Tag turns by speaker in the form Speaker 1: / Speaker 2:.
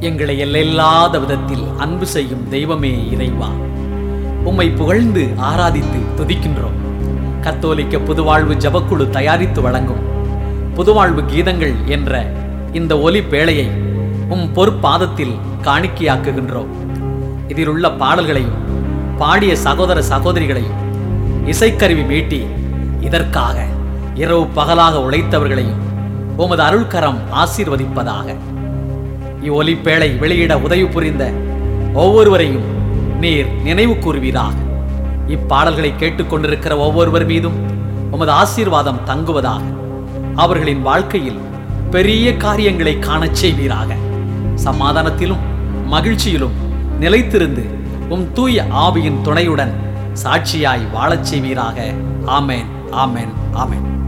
Speaker 1: எங்களை எல்லையில்லாத விதத்தில் அன்பு செய்யும் தெய்வமே இறைவா உம்மை புகழ்ந்து ஆராதித்து துதிக்கின்றோம் கத்தோலிக்க புதுவாழ்வு ஜபக்குழு தயாரித்து வழங்கும் புதுவாழ்வு கீதங்கள் என்ற இந்த ஒலி பேழையை உம் பொற்பாதத்தில் காணிக்கையாக்குகின்றோம் இதில் உள்ள பாடல்களையும் பாடிய சகோதர சகோதரிகளையும் இசைக்கருவி மீட்டி இதற்காக இரவு பகலாக உழைத்தவர்களையும் உமது அருள்கரம் ஆசீர்வதிப்பதாக இவ்வொலிப்பேழை வெளியிட உதவி புரிந்த ஒவ்வொருவரையும் நீர் நினைவு கூறுவீராக இப்பாடல்களை கேட்டுக்கொண்டிருக்கிற ஒவ்வொருவர் மீதும் உமது ஆசீர்வாதம் தங்குவதாக அவர்களின் வாழ்க்கையில் பெரிய காரியங்களை காணச் செய்வீராக சமாதானத்திலும் மகிழ்ச்சியிலும் நிலைத்திருந்து உம் தூய ஆவியின் துணையுடன் சாட்சியாய் வாழச் செய்வீராக ஆமேன் ஆமேன் ஆமேன்